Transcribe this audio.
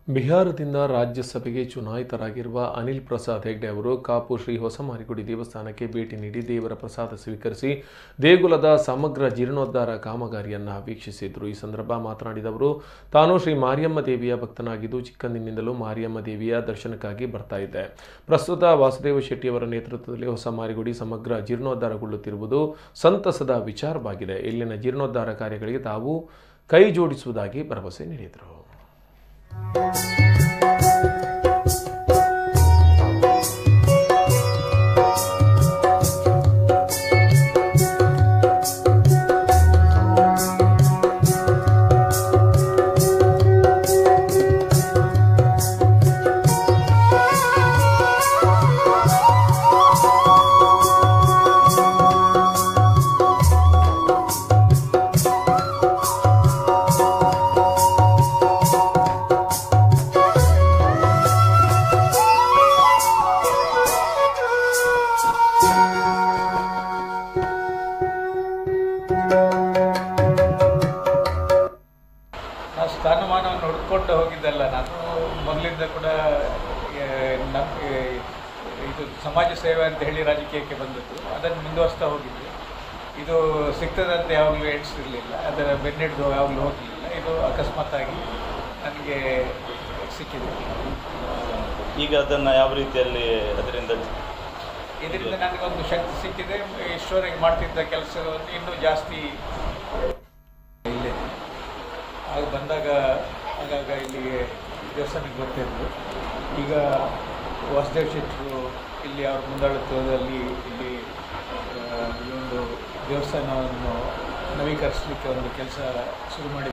ಬಿಹಾರದಿಂದ ರಾಜ್ಯಸಭೆಗೆ ಚುನಾಯಿತರಾಗಿರುವ ಅನಿಲ್ ಪ್ರಸಾದ್ ಹೆಗ್ಡೆ ಅವರು ಕಾಪು ಶ್ರೀ ಹೊಸಮಾರಿಗುಡಿ ದೇವಸ್ಥಾನಕ್ಕೆ ಭೇಟಿ ನೀಡಿ ದೇವರ ಪ್ರಸಾದ ಸ್ವೀಕರಿಸಿ ದೇಗುಲದ ಸಮಗ್ರ ಜೀರ್ಣೋದ್ಧಾರ ಕಾಮಗಾರಿಯನ್ನು ವೀಕ್ಷಿಸಿದರು ಈ ಸಂದರ್ಭ ಮಾತನಾಡಿದ ಅವರು ತಾನು ಶ್ರೀ ಮಾರಿಯಮ್ಮ ದೇವಿಯ ಭಕ್ತನಾಗಿದ್ದು ಚಿಕ್ಕಂದಿನಿಂದಲೂ ಮಾರಿಯಮ್ಮ ದೇವಿಯ ದರ್ಶನಕ್ಕಾಗಿ ಬರ್ತಾ ಇದ್ದೆ ಪ್ರಸ್ತುತ ವಾಸುದೇವ ಶೆಟ್ಟಿಯವರ ನೇತೃತ್ವದಲ್ಲಿ ಹೊಸ ಮಾರಿಗುಡಿ ಸಮಗ್ರ ಜೀರ್ಣೋದ್ಧಾರಗೊಳ್ಳುತ್ತಿರುವುದು ಸಂತಸದ ವಿಚಾರವಾಗಿದೆ ಇಲ್ಲಿನ ಜೀರ್ಣೋದ್ಧಾರ ಕಾರ್ಯಗಳಿಗೆ ತಾವು ಕೈ ಜೋಡಿಸುವುದಾಗಿ ಭರವಸೆ ನೀಡಿದರು ಆ ಸ್ಥಾನಮಾನವನ್ನು ಹುಡ್ಕೊಂಡು ಹೋಗಿದ್ದಲ್ಲ ನಾನು ಮೊದಲಿಂದ ಕೂಡ ಆ, ನಮ್ಗೆ ಇದು ಸಮಾಜ ಸೇವೆ ಅಂತ ಹೇಳಿ ರಾಜಕೀಯಕ್ಕೆ ಬಂದದ್ದು ಅದನ್ನು ಮುಂದುವರಿಸ್ತಾ ಹೋಗಿದ್ದೆ ಇದು ಸಿಗ್ತದಂತ ಯಾವಾಗಲೂ ಎಣಿಸಿರಲಿಲ್ಲ ಅದರ ಬೆನ್ನಿಡ್ದು ಯಾವಾಗಲೂ ಹೋಗಲಿಲ್ಲ ಇದು ಅಕಸ್ಮಾತ್ತಾಗಿ ನನಗೆ ಸಿಕ್ಕಿದೆ ಈಗ ಅದನ್ನು ಯಾವ ರೀತಿಯಲ್ಲಿ ಅದರಿಂದ ಇದರಿಂದ ನನಗೊಂದು ಶಕ್ತಿ ಸಿಕ್ಕಿದೆ ಈಶ್ವರಿಗೆ ಮಾಡ್ತಿದ್ದ ಕೆಲಸವನ್ನು ಇನ್ನೂ ಜಾಸ್ತಿ ಇಲ್ಲೇ ಆಗ ಬಂದಾಗ ಆಗಾಗ ಇಲ್ಲಿಗೆ ದೇವಸ್ಥಾನಕ್ಕೆ ಬರ್ತಿದ್ರು ಈಗ ವಾಸುದೇವ್ ಶೆಟ್ಟರು ಇಲ್ಲಿ ಅವ್ರ ಮುಂದಾಳತ್ವದಲ್ಲಿ ಇಲ್ಲಿ ಆ, ಈ ಒಂದು ದೇವಸ್ಥಾನವನ್ನು ನವೀಕರಿಸಲಿಕ್ಕೆ ಒಂದು ಕೆಲಸ ಶುರು ಮಾಡಿ